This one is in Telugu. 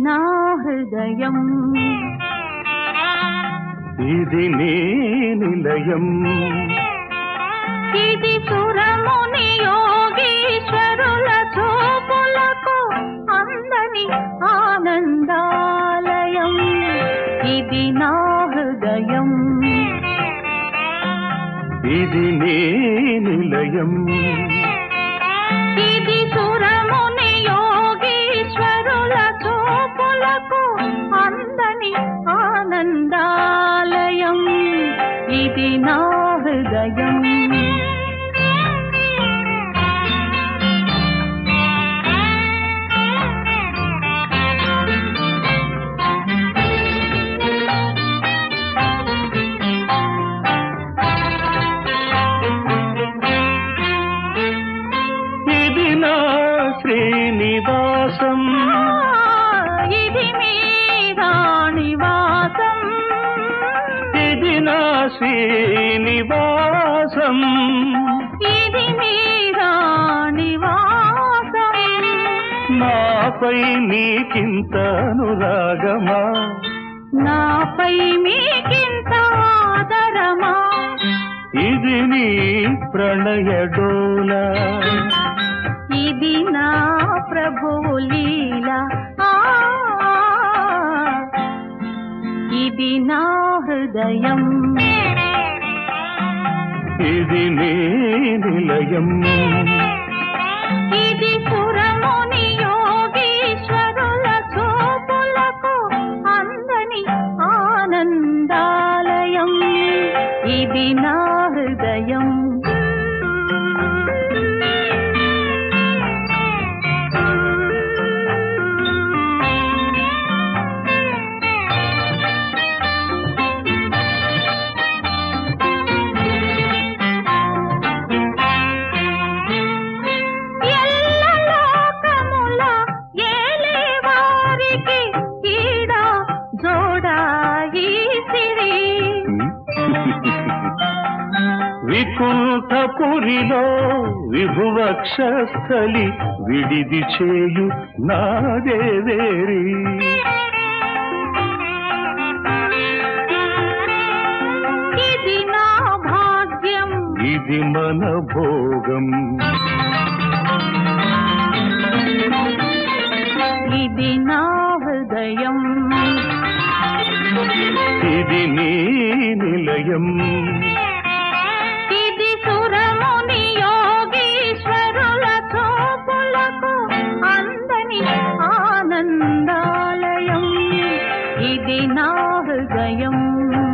నా హృదయం ఇది నీ నిలయం ఇది సురముని యోగీశ్వరుల చూపులకు అందని ఆనందాలయం ఇది నా హృదయం ఇది నీ నిలయం ఇది సురముని యోగీశ్వరుల చూపులకు అందని ఆనందాలయం ఇది నా హృదయం ఇది నా శ్రీనివాసం ఇది మీ రాణివాసం ఇది నా శ్రీనివాసం ఇది మీ రాణివాసం నాపై నీకింత అనురాగమా నాపై మీకింత ఆదరమా ఇది నీ ప్రణయ డోలా ఇది నా ప్రభువు లీల ఆ, ఇది నా హృదయం ఇది నీ నిలయం ఇది సురముని యోగీశ్వరుల చూపులకు అందని ఆనందాలయం ఇది నా హృదయం ఎల్ల లోకముల ఏలేవారికి ఈడ జోడాయి సిరి వికుంఠపురిలో విభువక్షస్థలి విడిది చేయు నాదేవేరి ఇది నా భాగ్యం ఇది మన భోగం ఇది నా హృదయం ఇది నీ నిలయం ఇది సురముని యోగీశ్వరుల చూపులకు అందని ఆనందాలయం ఇది నా హృదయం